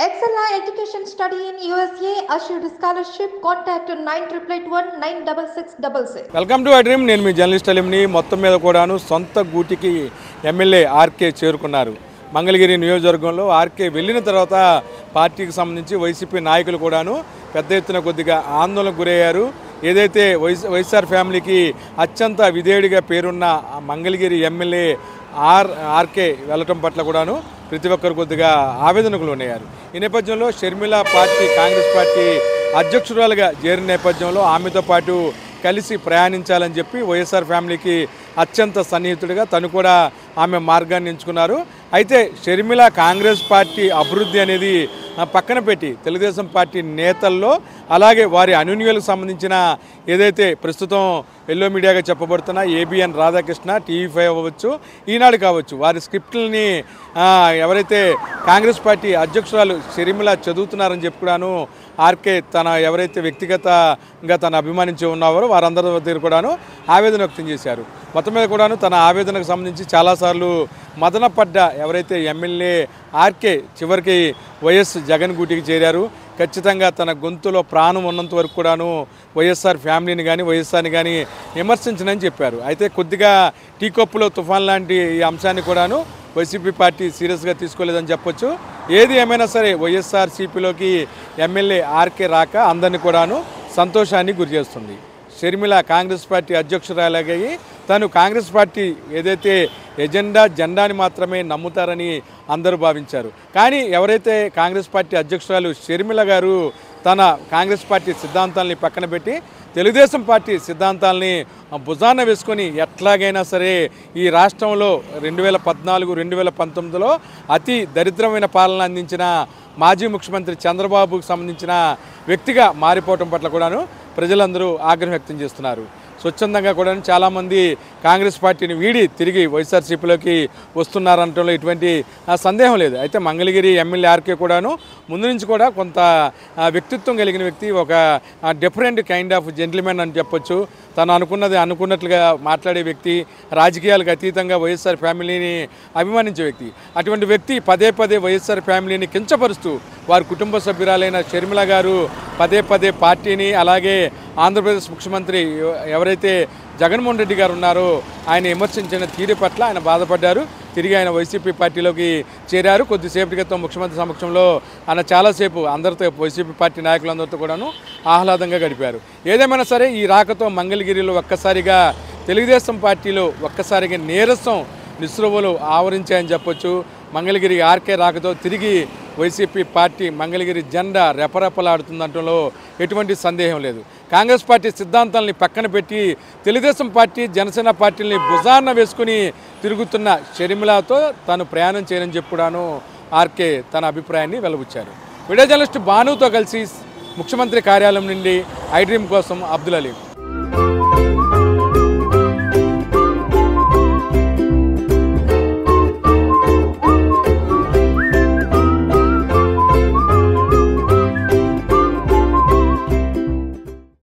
Excella Education Study in USA assured scholarship. Contact 9881 96666. Welcome to dream నేను మీ journalist అలిమ్ని మొత్తం మీద కూడాను సొంత గూటికి ఎమ్మెల్యే ఆర్కే చేరుకున్నారు మంగళగిరి నియోజకవర్గంలో ఆర్కే వెళ్ళిన తర్వాత పార్టీకి సంబంధించి వైసీపీ నాయకులు కూడాను పెద్ద ఎత్తున కొద్దిగా ఆందోళనకు గురయ్యారు ఏదైతే వైస్ వైఎస్ఆర్ ఫ్యామిలీకి అత్యంత విధేయుడిగా పేరున్న ఆ మంగళగిరి ఎమ్మెల్యే ఆర్ ఆర్కే వెళ్ళటం పట్ల కూడాను ప్రతి ఒక్కరు కొద్దిగా ఆవేదనకు లోనయ్యారు ఈ నేపథ్యంలో షర్మిల పార్టీ కాంగ్రెస్ పార్టీ అధ్యక్షురాలుగా చేరిన నేపథ్యంలో ఆమెతో పాటు కలిసి ప్రయాణించాలని చెప్పి వైఎస్ఆర్ ఫ్యామిలీకి అత్యంత సన్నిహితుడిగా తను కూడా ఆమె మార్గాన్ని ఎంచుకున్నారు అయితే షర్మిల కాంగ్రెస్ పార్టీ అభివృద్ధి అనేది ఆ, పక్కన పెట్టి తెలుగుదేశం పార్టీ నేతల్లో అలాగే వారి అనునియులకు సంబంధించిన ఏదైతే ప్రస్తుతం ఎల్లో మీడియాగా చెప్పబడుతున్న ఏబిఎన్ రాధాకృష్ణ టీవీ ఫైవ్ అవ్వచ్చు ఈనాడు కావచ్చు వారి స్క్రిప్ట్లని ఆ, ఎవరైతే కాంగ్రెస్ పార్టీ అధ్యక్షురాలు షర్మిల చదువుతున్నారని చెప్పి కూడాను ఆర్కే తన ఎవరైతే వ్యక్తిగతంగా తన అభిమానించి ఉన్నారో వారందరి దగ్గర కూడాను ఆవేదన వ్యక్తం చేశారు మొత్తం మీద కూడాను తన ఆవేదనకు సంబంధించి చాలాసార్లు మదనపడ్డ ఎవరైతే ఎమ్మెల్యే ఆర్కే చివరికి వైఎస్ జగన్ గూటికి చేరారు ఖచ్చితంగా తన గొంతులో ప్రాణం ఉన్నంత వరకు కూడాను వైఎస్ఆర్ ఫ్యామిలీని కానీ వైఎస్ఆర్ని కానీ విమర్శించనని చెప్పారు అయితే కొద్దిగా టీ కప్పులో తుఫాన్ లాంటి ఈ అంశాన్ని కూడాను వైసీపీ పార్టీ సీరియస్గా తీసుకోలేదని చెప్పొచ్చు ఏది ఏమైనా సరే వైఎస్ఆర్ సిపిలోకి ఎమ్మెల్యే ఆర్కే రాక అందరిని కూడాను సంతోషాన్ని గురిచేస్తుంది షర్మిల కాంగ్రెస్ పార్టీ అధ్యక్షురాలయ్యి తను కాంగ్రెస్ పార్టీ ఏదైతే ఎజెండా జెండాని మాత్రమే నమ్ముతారని అందరూ భావించారు కానీ ఎవరైతే కాంగ్రెస్ పార్టీ అధ్యక్షురాలు షర్మిల గారు తన కాంగ్రెస్ పార్టీ సిద్ధాంతాలని పక్కన పెట్టి తెలుగుదేశం పార్టీ సిద్ధాంతాలని భుజాన వేసుకొని ఎట్లాగైనా సరే ఈ రాష్ట్రంలో రెండు వేల పద్నాలుగు రెండు వేల పంతొమ్మిదిలో అతి దరిద్రమైన పాలన అందించిన మాజీ ముఖ్యమంత్రి చంద్రబాబుకు సంబంధించిన వ్యక్తిగా మారిపోవటం పట్ల కూడాను ప్రజలందరూ ఆగ్రహం వ్యక్తం చేస్తున్నారు స్వచ్ఛందంగా కూడా చాలామంది కాంగ్రెస్ పార్టీని వీడి తిరిగి వైఎస్ఆర్సీపీలోకి వస్తున్నారనటంలో ఎటువంటి ఆ, సందేహం లేదు అయితే మంగళగిరి ఎమ్మెల్యే ఆర్కే కూడాను ముందు నుంచి కూడా కొంత ఆ, వ్యక్తిత్వం కలిగిన వ్యక్తి ఒక డిఫరెంట్ కైండ్ ఆఫ్ జెంటిల్మెన్ అని చెప్పొచ్చు తను అనుకున్నది అనుకున్నట్లుగా మాట్లాడే వ్యక్తి రాజకీయాలకు అతీతంగా వైఎస్ఆర్ ఫ్యామిలీని అభిమానించే వ్యక్తి అటువంటి వ్యక్తి పదే పదే వైఎస్ఆర్ ఫ్యామిలీని కించపరుస్తూ వారి కుటుంబ సభ్యురాలైన షర్మిల గారు పదే పదే పార్టీని అలాగే ఆంధ్రప్రదేశ్ ముఖ్యమంత్రి ఎవ- ఎవరైతే జగన్మోహన్ రెడ్డి గారు ఉన్నారో ఆయన విమర్శించిన తీరు పట్ల ఆయన బాధపడ్డారు తిరిగి ఆయన వైసీపీ పార్టీలోకి చేరారు కొద్దిసేపటి క్రితం ముఖ్యమంత్రి సమక్షంలో ఆయన చాలాసేపు అందరితో వైసీపీ పార్టీ నాయకులందరితో కూడాను ఆహ్లాదంగా గడిపారు ఏదేమైనా సరే ఈ రాకతో మంగళగిరిలో ఒక్కసారిగా తెలుగుదేశం పార్టీలో ఒక్కసారిగా నీరసం నిస్రువులు ఆవరించాయని చెప్పొచ్చు మంగళగిరి ఆర్కే రాకతో తిరిగి వైసీపీ పార్టీ మంగళగిరి జెండా రెపరెపలాడుతుందంటంలో ఎటువంటి సందేహం లేదు కాంగ్రెస్ పార్టీ సిద్ధాంతాలని పక్కన పెట్టి తెలుగుదేశం పార్టీ జనసేన పార్టీని భుజాన్న వేసుకుని తిరుగుతున్న షర్మిలాతో తాను ప్రయాణం చేయనని చెప్పుడాను ఆర్కే తన అభిప్రాయాన్ని వెలబుచ్చారు వీడియో జర్నలిస్ట్ భానుతో కలిసి ముఖ్యమంత్రి కార్యాలయం నుండి ఐ డ్రీమ్ కోసం అబ్దుల్ అలీం